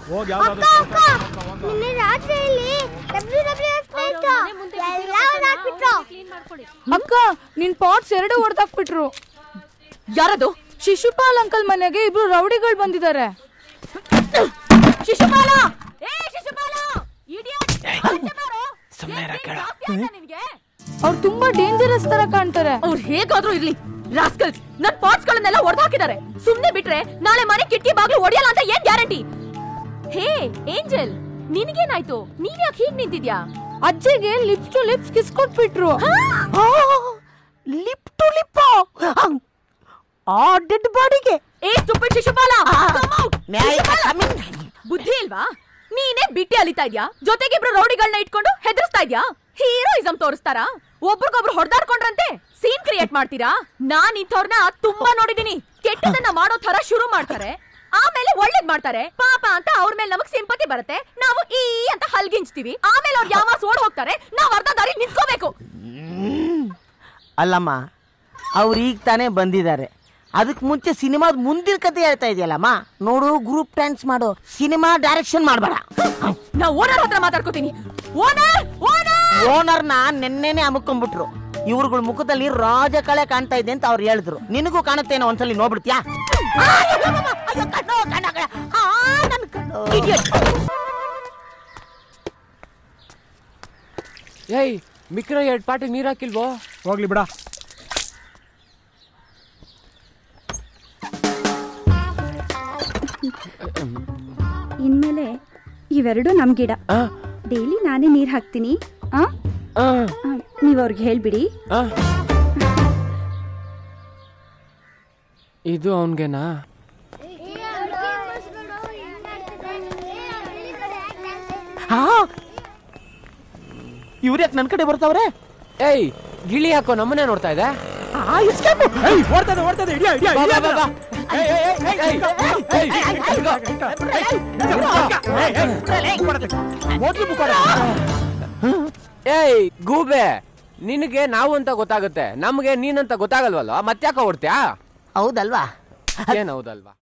ಹೋಗಿ ಅಕ್ಕ ಅಕ್ಕ ನಿನ್ನೆ ರಾತ್ರಿಯಲ್ಲಿ ಡಬ್ಲ್ಯೂ ಡಬ್ಲ್ಯೂ ಎಫ್ ನೈಟ್ ಎಲ್ಲ ಹಾಕ್ಬಿಟ್ರು ಅಕ್ಕ ನಿನ್ ಪಾಟ್ಸ್ ಎರಡು ಹೊಡೆದಾಕ್ಬಿಟ್ರು ಯಾರದು ಶಿಶುಪಾಲ್ ಅಂಕಲ್ ಮನೆಗೆ ಇಬ್ರು ರೌಡಿಗಳು ಬಂದಿದ್ದಾರೆ ಶಿಶುಪಾಲ ಏ ಶಿಶುಪಾಲ ಅವ್ರು ತುಂಬಾ ಡೇಂಜರಸ್ ತರ ಕಾಣ್ತಾರೆ ಅವ್ರು ಹೇಗಾದ್ರೂ ಇರ್ಲಿ ರಾಸ್ಕಲ್ಸ್ ನನ್ ಪಾಟ್ಸ್ ಗಳನ್ನೆಲ್ಲ ಹೊಡೆದಾಕಿದ್ದಾರೆ ಸುಮ್ನೆ ಬಿಟ್ರೆ ನಾಳೆ ಮನೆ ಕಿಟಕಿ ಬಾಗ್ಲು ಹೊಡೆಯಲ್ಲ ಅಂತ ಏನ್ ಗ್ಯಾರಂಟಿ ಹೇ ಏಂಜಲ್ ನಿನಗೇನಾಯ್ತು ನೀನ್ ಯಾಕೆ ಹೀಗ್ ನಿಂತಿದ್ಯಾ ಅಜ್ಜಿಗೆ ಲಿಪ್ಸ್ ಟು ಲಿಪ್ಸ್ ಕಿಸ್ ಕೊಟ್ಬಿಟ್ರು ಲಿಪ್ ಟು ಲಿಪ್ ಆ ಡೆಡ್ ಬಾಡಿಗೆ ಏ ಸ್ಟುಪಿಡ್ ಶಿಶುಪಾಲ ಬುದ್ಧಿ ಇಲ್ವಾ ನೀನೇ ಬಿಟ್ಟಿ ಅಲಿತಾ ಇದ್ಯಾ ಜೊತೆಗೆ ಇಬ್ರು ರೌಡಿಗಳನ್ನ ಇಟ್ಕೊಂಡು ಹೆದರ್ಸ್ತಾ ಇದ್ಯಾ ಹೀರೋಯಿಸಂ ತೋರಿಸ್ತಾರಾ ಒಬ್ರಿಗೊಬ್ರು ಹೊಡೆದಾಡ್ಕೊಂಡ್ರಂತೆ ಸೀನ್ ಕ್ರಿಯೇಟ್ ಮಾಡ್ತೀರಾ ನಾನ್ ಇಂಥವ್ರನ್ನ ತುಂಬಾ ನೋಡಿದೀನಿ ಕೆಟ್ಟದನ್ನ ಮಾಡೋ ತರ ಶುರು ಮಾಡ್ತಾರೆ ಆಮೇಲೆ ಒಳ್ಳೇದ್ ಮಾಡ್ತಾರೆ ಪಾಪ ಅಂತ ಅವ್ರ ಮೇಲೆ ನಮಗ್ ಸಿಂಪತಿ ಬರುತ್ತೆ ನಾವು ಈ ಅಂತ ಹಲ್ಗಿಂಚ್ತೀವಿ ಆಮೇಲೆ ಅವ್ರು ಯಾವ ಓಡ್ ಹೋಗ್ತಾರೆ ನಾವ್ ಅರ್ಧ ದಾರಿ ನಿಂತ್ಕೋಬೇಕು ಅಲ್ಲಮ್ಮ ಅವ್ರು ಈಗ ತಾನೇ ಬಂದಿದ್ದಾರೆ ಅದಕ್ಕೆ ಮುಂಚೆ ಸಿನಿಮಾದ ಮುಂದಿನ ಕತೆ ಹೇಳ್ತಾ ಇದೆಯಲ್ಲಮ್ಮ ನೋಡು ಗ್ರೂಪ್ ಡ್ಯಾನ್ಸ್ ಮಾಡು ಸಿನಿಮಾ ಡೈರೆಕ್ಷನ್ ಮಾಡಬೇಡ ನಾ ಓನರ್ ಹತ್ರ ಮಾತಾಡ್ಕೋತೀನಿ ಓನರ್ ಓನರ್ ಓನರ್ನ ನೆನ್ನೆನೆ ಅಮ್ಕೊಂಡ್ಬಿಟ್ರು ಇವ್ರುಗಳ ಮುಖದಲ್ಲಿ ರಾಜ ಕಳೆ ಕಾಣ್ತಾ ಇದೆ ಅಂತ ಅವ್ರು ಹೇಳಿದ್ರು ನಿನಗೂ ಕಾಣುತ್ತೇನೋ ಒಂದ್ಸಲಿ ನೋಡ್ಬಿಡ್ತೀಯಾ ಏಯ್ ಮಿಕ್ರ ಎರಡ್ ಪಾಟಿ ನೀರ್ ಹಾಕಿಲ್ವೋ ಹೋಗ್ಲಿ ಬಿಡ ಇನ್ಮೇಲೆ ಇವೆರಡು ನಮ್ ಗಿಡ ಆ, ಡೈಲಿ ನಾನೇ ನೀರ್ ಹಾಕ್ತೀನಿ ಆ ಆ, ಆ, ನೀವ್ ಅವ್ರಿಗೆ ಹೇಳ್ಬಿಡಿ ಆ. ಇದು ಅವನ್ಗೆನಾ ಇವ್ರು ಯಾಕೆ ನನ್ನ ಕಡೆ ಬರ್ತಾವ್ರೆ ಏಯ್ ಗಿಳಿ ಹಾಕೋ ನಮ್ಮನೆ ನೋಡ್ತಾ ಇದೆ ಏಯ್ ಓಡ್ತದೆ ಓಡ್ತದೆ ಹಿಡಿಯ ಹಿಡಿಯ ಬಾ, ಬಾ, ಬಾ, ಬಾ. ಏಯ್ ಏಯ್ ಏಯ್ ಏಯ್ ಏಯ್ ಮೋಟ್ಲು ಬುಕ್ಕಾರ ಏಯ್ ಗೂಬೆ ನಿನಗೆ ನಾವು ಅಂತ ಗೊತ್ತಾಗುತ್ತೆ ನಮ್ಗೆ ನೀನಂತ ಗೊತ್ತಾಗಲ್ವಲ್ಲ ಮತ್ತ್ಯಾಕ ಓಡ್ತ್ಯಾ ಹೌದಲ್ವಾ ಏನ್ ಹೌದಲ್ವಾ